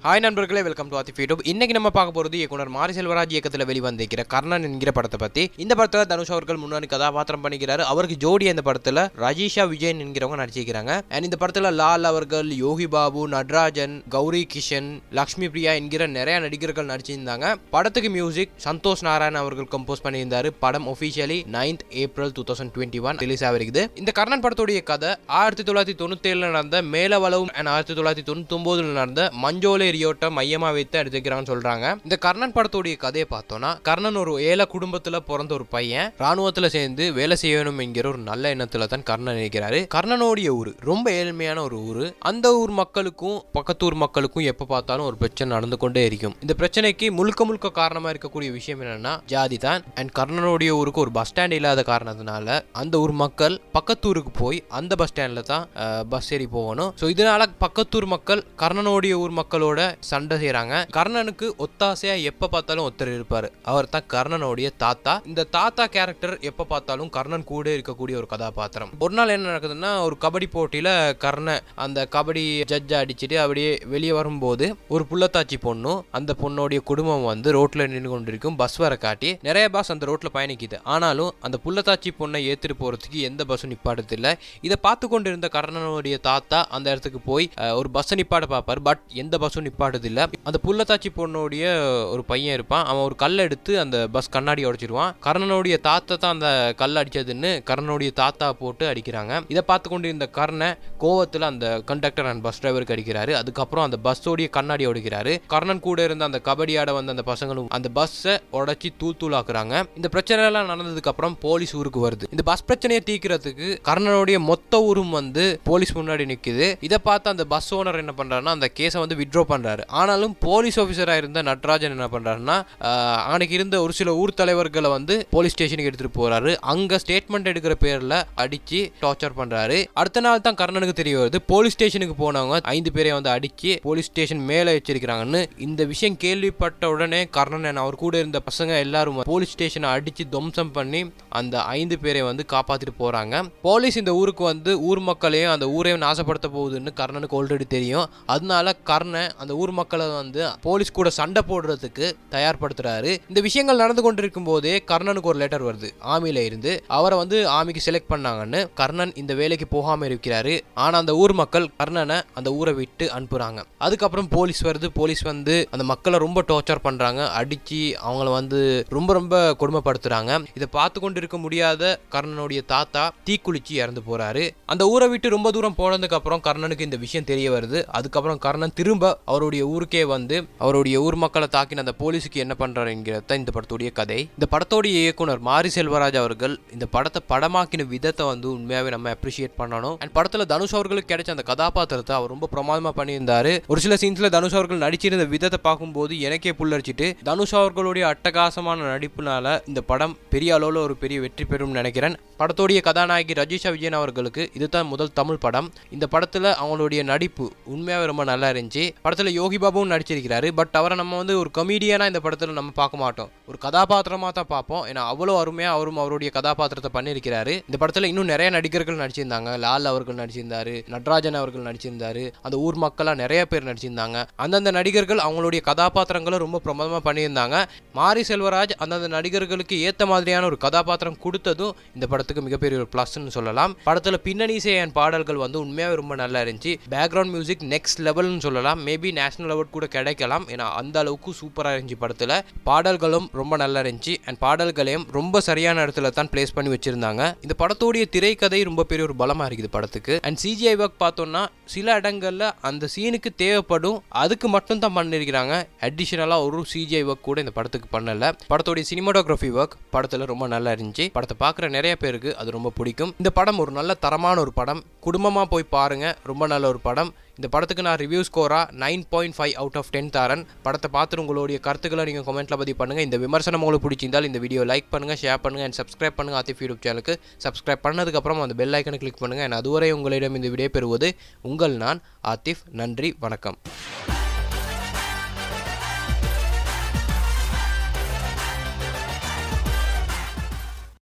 hi நண்பர்களே welcome to ஆத்திஃப் YouTube இன்னைக்கு நம்ம பார்க்க போகிறது இயக்குனர் மாரி செல்வராஜ் இயக்கத்தில் வெளிவந்திருக்கிற கர்ணன் என்கிற படத்தை பற்றி இந்த படத்தில் தனுஷ் அவர்கள் முன்னாடி கதாபாத்திரம் பண்ணிக்கிறாரு அவருக்கு ஜோடி இந்த படத்தில் ரஜிஷா விஜயன் என்கிறவங்க நடிச்சிருக்கிறாங்க அண்ட் இந்த படத்தில் லால் அவர்கள் யோகி பாபு நடராஜன் கௌரி கிஷன் லக்ஷ்மி பிரியா என்கிற நிறைய நடிகர்கள் நடிச்சிருந்தாங்க படத்துக்கு மியூசிக் சந்தோஷ் நாராயண் அவர்கள் கம்போஸ் பண்ணியிருந்தாரு படம் officially ninth April two thousand twenty one release ஆகிருக்குது இந்த கர்ணன் படத்துடைய கதை ஆயிரத்தி தொள்ளாயிரத்தி தொண்ணூத்தி ஏழுல நடந்த மேலவளவும் அண்ட் ஆயிரத்தி தொள்ளாயிரத்தி தொண்ணூத்தி ஒன்பதுல நடந்த மஞ்சோலை ரியோட்டை மையமா வைத்து எடுத்துக்கிறாங்கன்னு சொல்றாங்க இந்த கர்ணன் படத்துடைய கதையை பார்த்தோம்னா கர்ணன் ஒரு ஏழை குடும்பத்துல பிறந்த ஒரு பையன் ராணுவத்துல சேர்ந்து வேலை செய்யணும் என்கிற ஒரு நல்ல எண்ணத்துல தான் கர்ணன் இருக்கிறாரு கர்ணனுடைய ஊர் ரொம்ப ஏழ்மையான ஒரு ஊர் அந்த ஊர் மக்களுக்கும் பக்கத்தூர் மக்களுக்கும் எப்ப பார்த்தாலும் ஒரு பிரச்சனை நடந்து கொண்டே இருக்கும் இந்த பிரச்சனைக்கு முழுக்க முழுக்க காரணமா இருக்கக்கூடிய விஷயம் என்னன்னா ஜாதி தான் அண்ட் கர்ணனுடைய ஊருக்கு ஒரு பஸ் ஸ்டாண்ட் இல்லாத காரணத்தினால அந்த ஊர் மக்கள் பக்கத்தூருக்கு போய் அந்த பஸ் ஸ்டாண்ட்ல தான் பஸ் ஏறி போகணும் ஸோ இதனால பக்கத்தூர் மக்கள் கர்ணனுடைய ஊர் மக்களோட சண்டை செய்றாங்க கர்ணனுக்கு ஒத்தாசையா எப்ப பார்த்தாலும் ஒருத்தர் இருப்பாரு அவர் தான் கர்ணனுடைய தாத்தா இந்த தாத்தா கேரக்டர் எப்ப பார்த்தாலும் கர்ணன் கூட இருக்கக்கூடிய ஒரு கதாபாத்திரம் ஒரு நாள் என்ன நடக்குதுன்னா ஒரு கபடி போட்டியில கர்ணன் அந்த கபடி ஜட்ஜ் அடிச்சுட்டு அப்படியே வெளியே வரும்போது ஒரு புள்ளத்தாச்சி பொண்ணும் அந்த பொண்ணோடைய குடும்பம் வந்து ரோட்ல நின்று கொண்டிருக்கும் பஸ் வர காட்டி நிறைய பஸ் அந்த ரோட்ல பயணிக்குது ஆனாலும் அந்த புள்ளத்தாச்சி பொண்ணை ஏத்துட்டு போறதுக்கு எந்த பஸ்ஸும் நிப்பாடுறது இல்ல இதை பார்த்து கொண்டிருந்த கர்ணனுடைய தாத்தா அந்த இடத்துக்கு போய் அஹ், ஒரு பஸ்ஸை நிப்பாட பார்ப்பார் பட் எந்த பஸ்ஸும் நிப்பாடுது இல்ல அந்த புள்ளத்தாச்சி பொண்ணுடைய ஒரு பையன் இருப்பான் அவன் ஒரு கல் எடுத்து அந்த பஸ் கண்ணாடி உடைச்சிருவான் கர்ணனுடைய தாத்தா தான் அந்த கல் அடிச்சதுன்னு கர்ணனுடைய தாத்தா போட்டு அடிக்கிறாங்க இதை பார்த்து கொண்டிருந்த கர்ண கோவத்துல அந்த கண்டக்டர் அண்ட் பஸ் டிரைவருக்கு அடிக்கிறாரு அதுக்கப்புறம் அந்த பஸ்ஸோடைய கண்ணாடி உடைக்கிறாரு கர்ணன் கூட இருந்த அந்த கபடி ஆட வந்த அந்த பசங்களும் அந்த பஸ்ஸை உடைச்சி தூள் தூளாக்குறாங்க இந்த பிரச்சனை எல்லாம் நடந்ததுக்கு அப்புறம் போலீஸ் ஊருக்கு வருது இந்த பஸ் பிரச்சனையை தீர்க்கிறதுக்கு கர்ணனுடைய மொத்த ஊரும் வந்து போலீஸ் முன்னாடி நிக்குது இதை பார்த்து அந்த பஸ் ஓனர் என்ன பண்றாருன்னா அந்த கேஸை வந்து வித்ட்ரா பண்றாரு ஆனாலும் போலீஸ் ஆஃபீஸரா இருந்த நட்ராஜன் என்ன பண்றாருன்னா ஆஹ், அன்னைக்கு இருந்த ஒரு சில ஊர் தலைவர்களை வந்து போலீஸ் ஸ்டேஷனுக்கு எடுத்துட்டு போறாரு அங்க ஸ்டேட்மெண்ட் எடுக்கிற பேர்ல அடிச்சு டார்ச்சர் பண்றாரு அடுத்த நாள் தான் கர்ணனுக்கு தெரிய வருது போலீஸ் ஸ்டேஷனுக்கு போனவங்க ஐந்து பேரை வந்து அடிச்சு போலீஸ் ஸ்டேஷன் மேல வச்சிருக்காங்கன்னு இந்த விஷயம் கேள்விப்பட்ட உடனே கர்ணன் and அவர் கூட இருந்த பசங்க எல்லாரும் போலீஸ் ஸ்டேஷனை அடிச்சு துவம்சம் பண்ணி அந்த ஐந்து பேரை வந்து காப்பாத்திட்டு போறாங்க போலீஸ் இந்த ஊருக்கு வந்து ஊர் மக்களையும் அந்த ஊரையும் நாசப்படுத்த போகுதுன்னு கர்ணனுக்கு ஆல்ரெடி தெரியும் அதனால கர்ணன் அந்த ஊர் மக்களை வந்து போலீஸ் கூட சண்டை போடுறதுக்கு தயார்படுத்துறாரு இந்த விஷயங்கள் நடந்து கொண்டிருக்கும் போதே கர்ணனுக்கு ஒரு லெட்டர் வருது ஆர்மியில இருந்து அவரை வந்து ஆர்மிக்கு செலக்ட் பண்ணாங்கன்னு கர்ணன் இந்த வேலைக்கு போகாம இருக்கிறாரு ஆனா அந்த ஊர் மக்கள் கர்ணனை அந்த ஊரை விட்டு அனுப்புறாங்க அதுக்கப்புறம் போலீஸ் வருது போலீஸ் வந்து அந்த மக்களை ரொம்ப டார்ச்சர் பண்றாங்க அடிச்சு அவங்கள வந்து ரொம்ப ரொம்ப கொடுமைப்படுத்துறாங்க இதை பார்த்து கொண்டிருக்க முடியாத கர்ணனுடைய தாத்தா தீக்குளிச்சு இறந்து போறாரு அந்த ஊரை விட்டு ரொம்ப தூரம் போனதுக்கு அப்புறம் கர்ணனுக்கு இந்த விஷயம் தெரிய வருது அதுக்கப்புறம் கர்ணன் திரும்ப அவருடைய ஊருக்கே வந்து அவருடைய ஊர் மக்களை தாக்கின அந்த போலீஸுக்கு என்ன பண்றாருங்கிறத இந்த படத்துடைய கதை இந்த படத்தோடைய இயக்குனர் மாரி செல்வராஜ் அவர்கள் இந்த படத்தை படமாக்கின விதத்தை வந்து உண்மையாவே நம்ம அப்ரிஷியேட் பண்ணணும் அண்ட் படத்துல தனுஷ் அவர்களுக்கு கிடைச்ச அந்த கதாபாத்திரத்தை அவர் ரொம்ப பிரமாதமா பண்ணியிருந்தாரு ஒரு சில சீன்ஸ்ல தனுஷ் அவர்கள் நடிச்சிருந்த விதத்தை பார்க்கும்போது எனக்கே புல்லரிச்சிட்டு தனுஷ் அவர்களுடைய அட்டகாசமான நடிப்புனால இந்த படம் பெரிய அளவில் ஒரு பெரிய வெற்றி பெறும் நினைக்கிறேன் படத்தோடைய கதாநாயகி ரஜிஷா விஜயன் அவர்களுக்கு இதுதான் முதல் தமிழ் படம் இந்த படத்துல அவங்களுடைய நடிப்பு உண்மையாவே ரொம்ப நல்லா இருந்துச்சு படத்துல யோகி பாபுவும் நடிச்சிருக்கிறாரு பட் அவரை நம்ம வந்து ஒரு கமீடியனா இந்த படத்துல நம்ம பார்க்க மாட்டோம் ஒரு கதாபாத்திரமா தான் பார்ப்போம் ஏன்னா அவ்வளோ அருமையா அவரும் அவருடைய கதாபாத்திரத்தை பண்ணியிருக்கிறாரு இந்த படத்துல இன்னும் நிறைய நடிகர்கள் நடிச்சிருந்தாங்க லால் அவர்கள் நடிச்சிருந்தாரு நடராஜன் அவர்கள் நடிச்சிருந்தாரு அந்த ஊர் மக்களா நிறைய பேர் நடிச்சிருந்தாங்க அந்தந்த நடிகர்கள் அவங்களுடைய கதாபாத்திரங்களை ரொம்ப பிரமாதமா பண்ணியிருந்தாங்க மாரி செல்வராஜ் அந்தந்த நடிகர்களுக்கு ஏத்த மாதிரியான ஒரு கதாபாத்திரம் கொடுத்ததும் இந்த படத்துக்கு மிகப்பெரிய ஒரு ப்ளஸ்ன்னு சொல்லலாம் படத்துல பின்னணி இசை and பாடல்கள் வந்து உண்மையாவே ரொம்ப நல்லா இருந்துச்சு பேக்ரவுண்ட் மியூசிக் நெக்ஸ்ட் லெவல்னு சொல்லலாம் மேபி நேஷனல் அவார்ட் கூட கிடைக்கலாம் ஏன்னா அந்த அளவுக்கு சூப்பராக இருந்துச்சு படத்துல பாடல்களும் ரொம்ப நல்லா இருந்துச்சு அண்ட் பாடல்களையும் ரொம்ப சரியான இடத்துல தான் பிளேஸ் பண்ணி வச்சிருந்தாங்க இந்த படத்தோடைய திரைக்கதை ரொம்ப பெரிய ஒரு பலமா இருக்குது படத்துக்கு அண்ட் சிஜிஐ ஒர்க் பார்த்தோம்னா சில இடங்கள்ல அந்த சீனுக்கு தேவைப்படும் அதுக்கு மட்டும் தான் பண்ணிருக்கிறாங்க அடிஷனலா ஒரு சிஜிஐ ஒர்க் கூட இந்த படத்துக்கு பண்ணல படத்தோடைய சினிமாட்டோகிராஃபி ஒர்க் படத்துல ரொம்ப நல்லா இருந்துச்சு படத்தை பார்க்குற நிறைய பேருக்கு அது ரொம்ப பிடிக்கும் இந்த படம் ஒரு நல்ல தரமான ஒரு படம் குடும்பமா போய் பாருங்க ரொம்ப நல்ல ஒரு படம் இந்த படத்துக்கு நான் ரிவ்யூ ஸ்கோரா nine point five out of ten தரேன் படத்தை பார்த்துட்டு உங்களுடைய கருத்துக்களை நீங்கள் கமெண்ட்டில் பதிவு பண்ணுங்கள் இந்த விமர்சனம் உங்களுக்கு பிடிச்சிருந்தால் இந்த வீடியோ லைக் பண்ணுங்கள் ஷேர் பண்ணுங்கள் அண்ட் சப்ஸ்கிரைப் பண்ணுங்கள் ஆத்திஃப் யூடியூப் சேனலுக்கு சப்ஸ்கிரைப் பண்ணதுக்கப்புறம் அந்த பெல் ஐக்கனை கிளிக் பண்ணுங்கள் அண்ட் அதுவரை உங்களிடம் இந்த விடை பெறுவது உங்கள் நான் ஆத்திஃப் நன்றி வணக்கம்